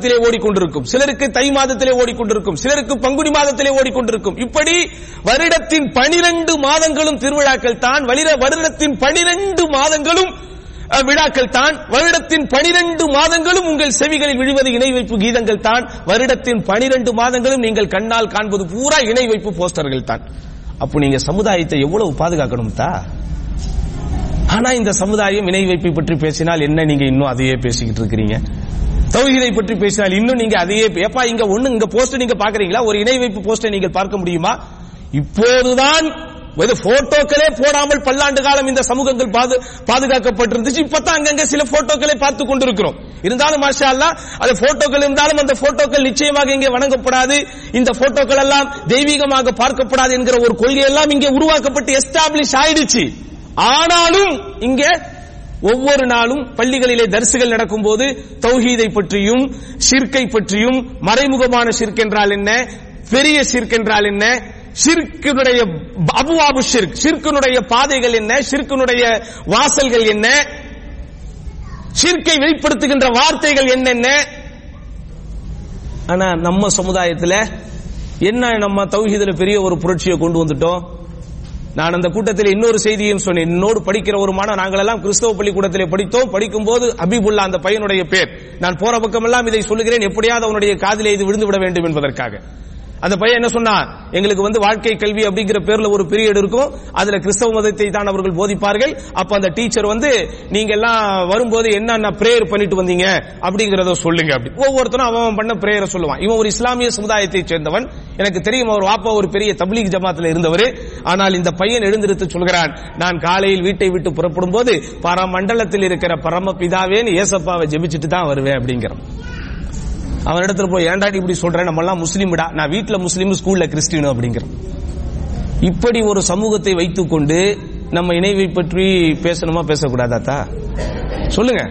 மாதத்திலே ஓடிக்கொண்டிருக்கும் சிலருக்கு தை மாதத்திலே ஓடிக்கொண்டிருக்கும் சிலருக்கு பங்குனி மாதத்திலே ஓடிக்கொண்டிருக்கும் இப்படி வருடத்தின் பனிரெண்டு மாதங்களும் திருவிழாக்கள் தான் வலிர- வருடத்தின் பனிரெண்டு மாதங்களும் அஹ், விழாக்கள் தான் வருடத்தின் பனிரெண்டு மாதங்களும் உங்கள் செவிகளில் விழுவது இணை வைப்பு கீதங்கள் தான் வருடத்தின் பனிரெண்டு மாதங்களும் நீங்கள் கண்ணால் காண்பது பூரா இணை வைப்பு போஸ்டர்கள் தான் அப்போ நீங்க சமுதாயத்தை எவ்வளவு பாதுகாக்கணும் தா ஆனா இந்த சமுதாயம் இணை வைப்பை பற்றி பேசினால் என்ன நீங்க இன்னும் அதையே பேசிக்கிட்டு இருக்கிறீங்க தௌஹீதை பற்றி பேசினால் இன்னும் நீங்க அதையே ஏப்பா இங்க ஒண்ணு இங்க போஸ்ட் நீங்க பாக்குறீங்களா ஒரு இணை வைப்பு போஸ்டை நீங்கள் பார்க்க முடியுமா இப்போதுதான் வெறும் போட்டோக்களே போடாமல் பல்லாண்டு காலம் இந்த சமூகங்கள் பாது- பாதுகாக்கப்பட்டிருந்துச்சு இப்பதான் அங்கங்க சில போட்டோக்களை பார்த்து கொண்டிருக்கிறோம் இருந்தாலும் மாஷா அல்லாஹ் அது போட்டோக்கள் இருந்தாலும் அந்த போட்டோக்கள் நிச்சயமாக இங்கே வணங்கப்படாது இந்த போட்டோக்கள் எல்லாம் தெய்வீகமாக பார்க்கப்படாது என்கிற ஒரு கொள்கை எல்லாம் இங்கே உருவாக்கப்பட்டு எஸ்டாப்ளிஷ் ஆயிடுச்சு ஆனாலும் இங்கே ஒவ்வொரு நாளும் பள்ளிகளிலே தரிசுகள் நடக்கும் போது தௌஹீதை பற்றியும் ஷிர்கை பற்றியும் மறைமுகமான ஷிர்க் என்றால் என்ன பெரிய ஷிர்க் என்றால் என்ன ஷிர்கினுடைய அபுவாபு ஷிர்க் ஷிர்கினுடைய பாதைகள் என்ன ஷிர்கினுடைய வாசல்கள் என்ன ஷிர்கை வெளிப்படுத்துகின்ற வார்த்தைகள் என்னென்ன ஆனா நம்ம சமுதாயத்துல என்ன நம்ம தௌஹீதுல பெரிய ஒரு புரட்சியை கொண்டு வந்துட்டோம் நான் அந்த கூட்டத்தில் இன்னொரு செய்தியும் சொன்னேன் என்னோடு படிக்கிற ஒரு மாணவன் நாங்கள் எல்லாம் கிறிஸ்தவ பள்ளிக்கூடத்திலே படித்தோம் படிக்கும் போது அபிபுல்லா அந்த பையனுடைய பேர் நான் போற பக்கமெல்லாம் இதை சொல்லுகிறேன் எப்படியாவது அவனுடைய காதிலே இது விழுந்து விட வேண்டும் என்பதற்காக அந்த பையன் என்ன சொன்னான் எங்களுக்கு வந்து வாழ்க்கை கல்வி அப்படிங்கிற பேர்ல ஒரு பீரியட் இருக்கும் அதுல கிறிஸ்தவ மதத்தை தான் அவர்கள் போதிப்பார்கள் அப்ப அந்த டீச்சர் வந்து நீங்க எல்லாம் வரும்போது என்னென்ன பிரேயர் பண்ணிட்டு வந்தீங்க அப்படிங்கறத சொல்லுங்க அப்படி ஒவ்வொருத்தரும் அவன் அவன் பண்ண பிரேயரை சொல்லுவான் இவன் ஒரு இஸ்லாமிய சமுதாயத்தை சேர்ந்தவன் எனக்கு தெரியும் அவர் வாப்பா ஒரு பெரிய தப்லீக் ஜமாத்துல இருந்தவர் ஆனால் இந்த பையன் எழுந்திருத்து சொல்கிறான் நான் காலையில் வீட்டை விட்டு புறப்படும் போது பரமண்டலத்தில் இருக்கிற பரம பிதாவேன்னு ஏசப்பாவை ஜெபிச்சுட்டு தான் வருவேன் அப்படிங்கிறான் அவன் இடத்துல போய் ஏன்டாடி இப்படி சொல்றேன் நம்ம எல்லாம் முஸ்லீம்டா நான் வீட்ல முஸ்லீம் ஸ்கூல்ல கிறிஸ்டியனும் அப்படிங்கிறான் இப்படி ஒரு சமூகத்தை வைத்துக்கொண்டு நம்ம இணைவை பற்றி பேசணுமா பேசக்கூடாதாத்தா சொல்லுங்க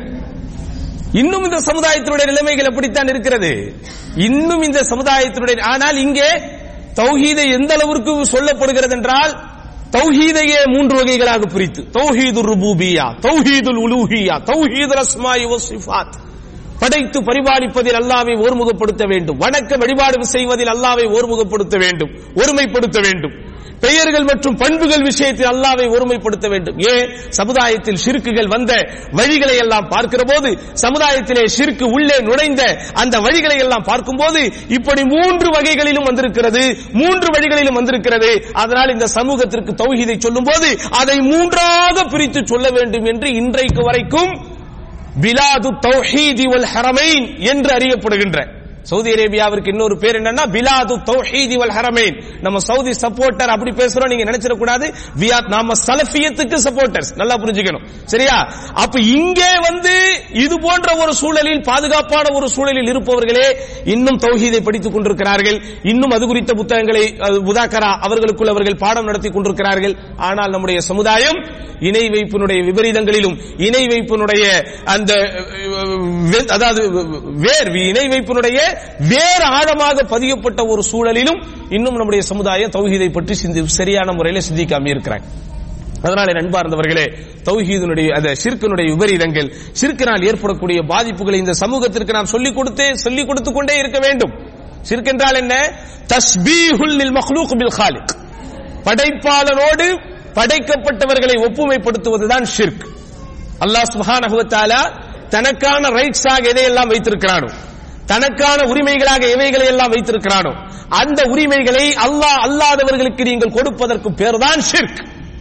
இன்னும் இந்த சமுதாயத்தினுடைய நிலைமைகள் எப்படித்தான் இருக்கிறது இன்னும் இந்த சமுதாயத்தினுடைய ஆனால் இங்கே தௌஹீதை எந்த அளவிற்கு சொல்லப்படுகிறது என்றால் தௌஹீதையே மூன்று வகைகளாக பிரித்து தௌஹீது ருபூபியா தௌஹீதுல் உலூஹியா தௌஹீதுல் அஸ்மாஇ வஸ்ஸிஃபாத் படைத்து பரிபாலிப்பதில் அல்லாவை ஒருமுகப்படுத்த வேண்டும் வணக்க வழிபாடு செய்வதில் அல்லாவை ஒருமுகப்படுத்த வேண்டும் ஒருமைப்படுத்த வேண்டும் பெயர்கள் மற்றும் பண்புகள் விஷயத்தில் அல்லாவை ஒருமைப்படுத்த வேண்டும் ஏன் சமுதாயத்தில் ஷிர்க்குகள் வந்த வழிகளை எல்லாம் பார்க்கிற போது சமுதாயத்திலே ஷிர்க்கு உள்ளே நுழைந்த அந்த வழிகளை எல்லாம் பார்க்கும்போது இப்படி மூன்று வகைகளிலும் வந்திருக்கிறது மூன்று வழிகளிலும் வந்திருக்கிறது அதனால் இந்த சமூகத்திற்கு தௌஹீதை சொல்லும் போது அதை மூன்றாக பிரித்து சொல்ல வேண்டும் என்று இன்றைக்கு வரைக்கும் பிலாது தௌஹீதி வல் ஹரமைன் என்று அறியப்படுகின்ற சவுதி அரேபியாவிற்கு இன்னொரு பேர் என்னன்னா பிலாது தௌஹீதி வல் ஹரமைன் நம்ம சவுதி சப்போர்ட்டர் அப்படி பேசுறோம் நீங்க நினைச்சிட கூடாது we are நாம சலஃபியத்துக்கு சப்போர்ட்டர்ஸ் நல்லா புரிஞ்சுக்கணும் சரியா அப்ப இங்கே வந்து இது போன்ற ஒரு சூழலில் பாதுகாப்பான ஒரு சூழலில் இருப்பவர்களே இன்னும் தௌஹீதை படித்துக் கொண்டிருக்கிறார்கள் இன்னும் அது குறித்த புத்தகங்களை அஹ், முதாக்கரா அவர்களுக்குள் அவர்கள் பாடம் நடத்தி கொண்டிருக்கிறார்கள் ஆனால் நம்முடைய சமுதாயம் இணை வைப்பினுடைய விபரீதங்களிலும் இணை வைப்பினுடைய அந்த அஹ், வெ- அதாவது வேர் இணை வைப்பினுடைய வேறு ஆழமாக பதியப்பட்ட ஒரு சூழலிலும் இன்னும் நம்முடைய சமுதாயம் தௌஹீதை பற்றி சிந்தி சரியான முறையில் சிந்திக்காம இருக்கிறாங்க அதனால நண்பார்ந்தவர்களே தௌஹீதனுடைய அந்த ஷிர்கினுடைய விபரீதங்கள் ஷிர்கினால் ஏற்படக்கூடிய பாதிப்புகளை இந்த சமூகத்திற்கு நாம் சொல்லிக் கொடுத்தே சொல்லிக் கொடுத்துக் கொண்டே இருக்க வேண்டும் ஷிர்க் என்றால் என்ன தஸ்பீஹுல் லில் மக்லூக் பில் காலிக் படைப்பாளனோடு படைக்கப்பட்டவர்களை ஒப்புமைப்படுத்துவதுதான் ஷிர்க் அல்லாஹ் சுப்ஹானஹு வ தஆலா தனக்கான ரைட்ஸாக எதையெல்லாம் வைத்திருக்கிறானோ தனக்கான உரிமைகளாக எவைகளை எல்லாம் வைத்திருக்கிறானோ அந்த உரிமைகளை அல்லாஹ் அல்லாதவர்களுக்கு நீங்கள் கொடுப்பதற்கு பேர்தான் ஷிர்க்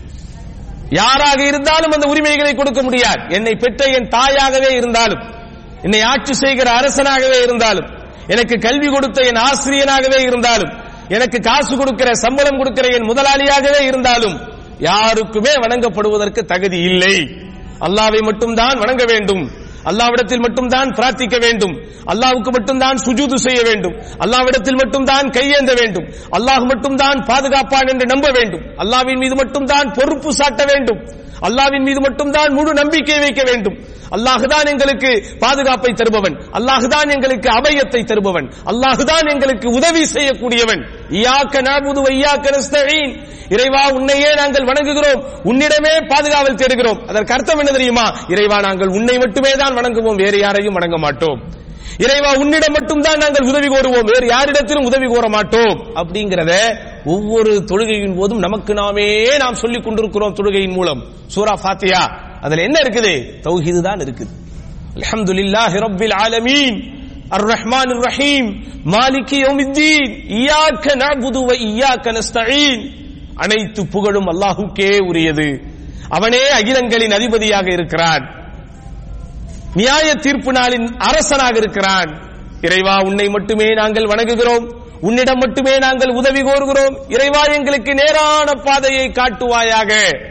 யாராக இருந்தாலும் அந்த உரிமைகளை கொடுக்க முடியாது என்னை பெற்ற என் தாயாகவே இருந்தாலும் என்னை ஆட்சி செய்கிற அரசனாகவே இருந்தாலும் எனக்கு கல்வி கொடுத்த என் ஆசிரியனாகவே இருந்தாலும் எனக்கு காசு கொடுக்கிற சம்பளம் கொடுக்கிற என் முதலாளியாகவே இருந்தாலும் யாருக்குமே வணங்கப்படுவதற்கு தகுதி இல்லை அல்லாவை மட்டும்தான் வணங்க வேண்டும் அல்லாவிடத்தில் மட்டும்தான் பிரார்த்திக்க வேண்டும் அல்லாவுக்கு மட்டும்தான் சுஜூது செய்ய வேண்டும் அல்லாவிடத்தில் மட்டும்தான் கையேந்த வேண்டும் அல்லாஹ் மட்டும்தான் பாதுகாப்பான் என்று நம்ப வேண்டும் அல்லாவின் மீது மட்டும்தான் பொறுப்பு சாட்ட வேண்டும் அல்லாவின் மீது மட்டும்தான் முழு நம்பிக்கை வைக்க வேண்டும் அல்லாஹுதான் எங்களுக்கு பாதுகாப்பை தருபவன் அல்லாஹுதான் எங்களுக்கு அபயத்தை தருபவன் அல்லாஹுதான் எங்களுக்கு உதவி செய்யக்கூடியவன் இயாக்க நாபுது ஐயாக்க நஸ்தஈன் இறைவா உன்னையே நாங்கள் வணங்குகிறோம் உன்னிடமே பாதுகாவல் தேடுகிறோம் அதற்கு அர்த்தம் என்ன தெரியுமா இறைவா நாங்கள் உன்னை மட்டுமே தான் வணங்குவோம் வேறு யாரையும் வணங்க மாட்டோம் இறைவா உன்னிடம் மட்டும்தான் நாங்கள் உதவி கோருவோம் வேறு யாரிடத்திலும் உதவி கோர மாட்டோம் அப்படிங்கறத ஒவ்வொரு தொழுகையின் போதும் நமக்கு நாமே நாம் சொல்லிக் கொண்டிருக்கிறோம் தொழுகையின் மூலம் சூரா ஃபாத்தியா அதுல என்ன இருக்குது தௌஹீது தான் இருக்குது அல்ஹம்துலில்லாஹி ரப்பில் ஆலமீன் الرحمن الرحيم مالك يوم الدين إياك نعبد وإياك نستعين அனைத்து புகழும் அல்லாஹுக்கே உரியது அவனே அகிலங்களின் அதிபதியாக இருக்கிறான் நியாய தீர்ப்பு நாளின் அரசனாக இருக்கிறான் இறைவா உன்னை மட்டுமே நாங்கள் வணங்குகிறோம் உன்னிடம் மட்டுமே நாங்கள் உதவி கோருகிறோம் இறைவா எங்களுக்கு நேரான பாதையை காட்டுவாயாக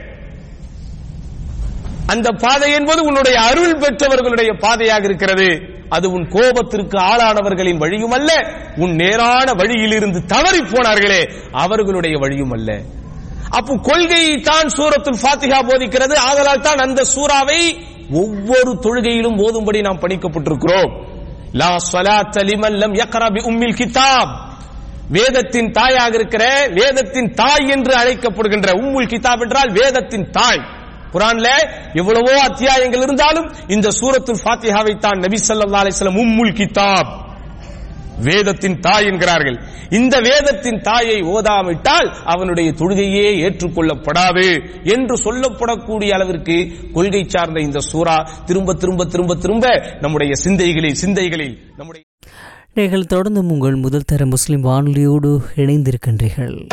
அந்த பாதை என்பது உன்னுடைய அருள் பெற்றவர்களுடைய பாதையாக இருக்கிறது அது உன் கோபத்திற்கு ஆளானவர்களின் வழியும் அல்ல உன் நேரான வழியிலிருந்து தவறி போனார்களே அவர்களுடைய வழியும் அல்ல அப்போ கொள்கையை தான் சூரத்துல் ஃபாத்திஹா போதிக்கிறது ஆதலால் தான் அந்த சூறாவை ஒவ்வொரு தொழுகையிலும் ஓதும்படி நாம் பணிக்கப்பட்டிருக்கிறோம் லா ஸலாத்த லிமன் லம் யக்ரா பி உம்மில் கிதாப் வேதத்தின் தாயாக இருக்கிற வேதத்தின் தாய் என்று அழைக்கப்படுகின்ற உம்முல் கிதாப் என்றால் வேதத்தின் தாய் குரான்ல எவ்வளவோ அத்தியாயங்கள் இருந்தாலும் இந்த சூரத்துல் ஃபாத்திஹாவை தான் நபி ஸல்லல்லாஹு அலைஹி வஸல்லம் உம்முல் கிதாப் வேதத்தின் தாய் என்கிறார்கள் இந்த வேதத்தின் தாயை ஓதாவிட்டால் அவனுடைய தொழுகையே ஏற்றுக்கொள்ளப்படாது என்று சொல்லப்படக்கூடிய அளவிற்கு கொள்கை சார்ந்த இந்த சூரா திரும்ப திரும்ப திரும்ப திரும்ப நம்முடைய சிந்தைகளில் சிந்தைகளில் நம்முடைய நீங்கள் தொடர்ந்து உங்கள் முதல் தர முஸ்லிம் வானொலியோடு இணைந்திருக்கின்றீர்கள்